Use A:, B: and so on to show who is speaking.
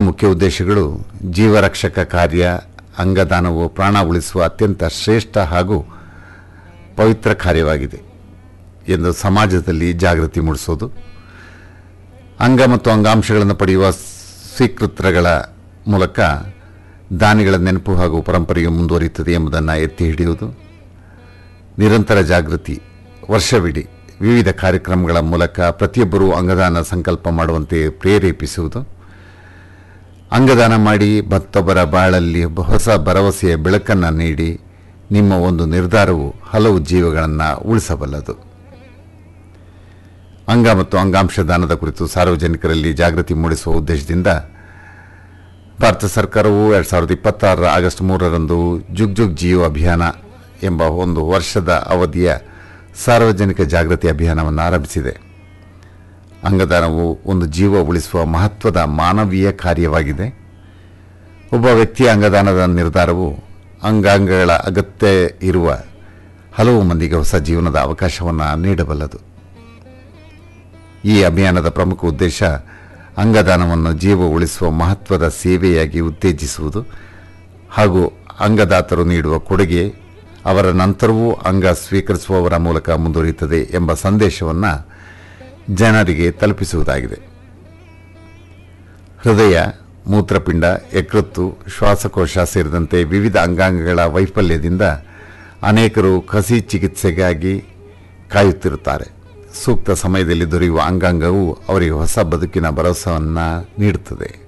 A: ಮುಖ್ಯ ಉದ್ದೇಶಗಳು ಜೀವರಕ್ಷಕ ಕಾರ್ಯ ಅಂಗದಾನವು ಪ್ರಾಣ ಉಳಿಸುವ ಅತ್ಯಂತ ಶ್ರೇಷ್ಠ ಹಾಗೂ ಪವಿತ್ರ ಕಾರ್ಯವಾಗಿದೆ ಎಂದು ಸಮಾಜದಲ್ಲಿ ಜಾಗೃತಿ ಮೂಡಿಸೋದು ಅಂಗ ಮತ್ತು ಅಂಗಾಂಶಗಳನ್ನು ಪಡೆಯುವ ಸ್ವೀಕೃತಗಳ ಮೂಲಕ ದಾನಿಗಳ ನೆನಪು ಹಾಗೂ ಪರಂಪರೆಯು ಮುಂದುವರಿಯುತ್ತದೆ ಎಂಬುದನ್ನು ಎತ್ತಿ ಹಿಡಿಯುವುದು ನಿರಂತರ ಜಾಗೃತಿ ವರ್ಷವಿಡೀ ವಿವಿಧ ಕಾರ್ಯಕ್ರಮಗಳ ಮೂಲಕ ಪ್ರತಿಯೊಬ್ಬರೂ ಅಂಗದಾನ ಸಂಕಲ್ಪ ಮಾಡುವಂತೆ ಪ್ರೇರೇಪಿಸುವುದು ಅಂಗದಾನ ಮಾಡಿ ಮತ್ತೊಬ್ಬರ ಬಾಳಲ್ಲಿ ಹೊಸ ಭರವಸೆಯ ಬೆಳಕನ್ನು ನೀಡಿ ನಿಮ್ಮ ಒಂದು ನಿರ್ಧಾರವು ಹಲವು ಜೀವಗಳನ್ನು ಉಳಿಸಬಲ್ಲದು ಅಂಗ ಮತ್ತು ಅಂಗಾಂಶ ದಾನದ ಕುರಿತು ಸಾರ್ವಜನಿಕರಲ್ಲಿ ಜಾಗೃತಿ ಮೂಡಿಸುವ ಉದ್ದೇಶದಿಂದ ಭಾರತ ಸರ್ಕಾರವು ಎರಡು ಸಾವಿರದ ಇಪ್ಪತ್ತಾರರ ಆಗಸ್ಟ್ ಮೂರರಂದು ಜುಗ್ ಜುಗ್ ಜಿಯೋ ಅಭಿಯಾನ ಎಂಬ ಒಂದು ವರ್ಷದ ಅವಧಿಯ ಸಾರ್ವಜನಿಕ ಜಾಗೃತಿ ಅಭಿಯಾನವನ್ನು ಆರಂಭಿಸಿದೆ ಅಂಗದಾನವು ಒಂದು ಜೀವ ಉಳಿಸುವ ಮಹತ್ವದ ಮಾನವೀಯ ಕಾರ್ಯವಾಗಿದೆ ಒಬ್ಬ ವ್ಯಕ್ತಿಯ ಅಂಗದಾನದ ನಿರ್ಧಾರವು ಅಂಗಾಂಗಗಳ ಅಗತ್ಯ ಇರುವ ಹಲವು ಮಂದಿಗೆ ಹೊಸ ಜೀವನದ ಅವಕಾಶವನ್ನು ನೀಡಬಲ್ಲದು ಈ ಅಭಿಯಾನದ ಪ್ರಮುಖ ಉದ್ದೇಶ ಅಂಗದಾನವನ್ನು ಜೀವ ಉಳಿಸುವ ಮಹತ್ವದ ಸೇವೆಯಾಗಿ ಉತ್ತೇಜಿಸುವುದು ಹಾಗೂ ಅಂಗದಾತರು ನೀಡುವ ಕೊಡುಗೆ ಅವರ ನಂತರವೂ ಅಂಗ ಸ್ವೀಕರಿಸುವವರ ಮೂಲಕ ಮುಂದುವರಿಯುತ್ತದೆ ಎಂಬ ಸಂದೇಶವನ್ನು ಜನರಿಗೆ ತಲುಪಿಸುವುದಾಗಿದೆ ಹೃದಯ ಮೂತ್ರಪಿಂಡ ಯಕೃತ್ತು ಶ್ವಾಸಕೋಶ ಸೇರಿದಂತೆ ವಿವಿಧ ಅಂಗಾಂಗಗಳ ವೈಫಲ್ಯದಿಂದ ಅನೇಕರು ಕಸಿ ಚಿಕಿತ್ಸೆಗಾಗಿ ಕಾಯುತ್ತಿರುತ್ತಾರೆ ಸೂಕ್ತ ಸಮಯದಲ್ಲಿ ದೊರೆಯುವ ಅಂಗಾಂಗವು ಅವರಿಗೆ ಹೊಸ ಬದುಕಿನ ಭರವಸೆಯನ್ನು ನೀಡುತ್ತದೆ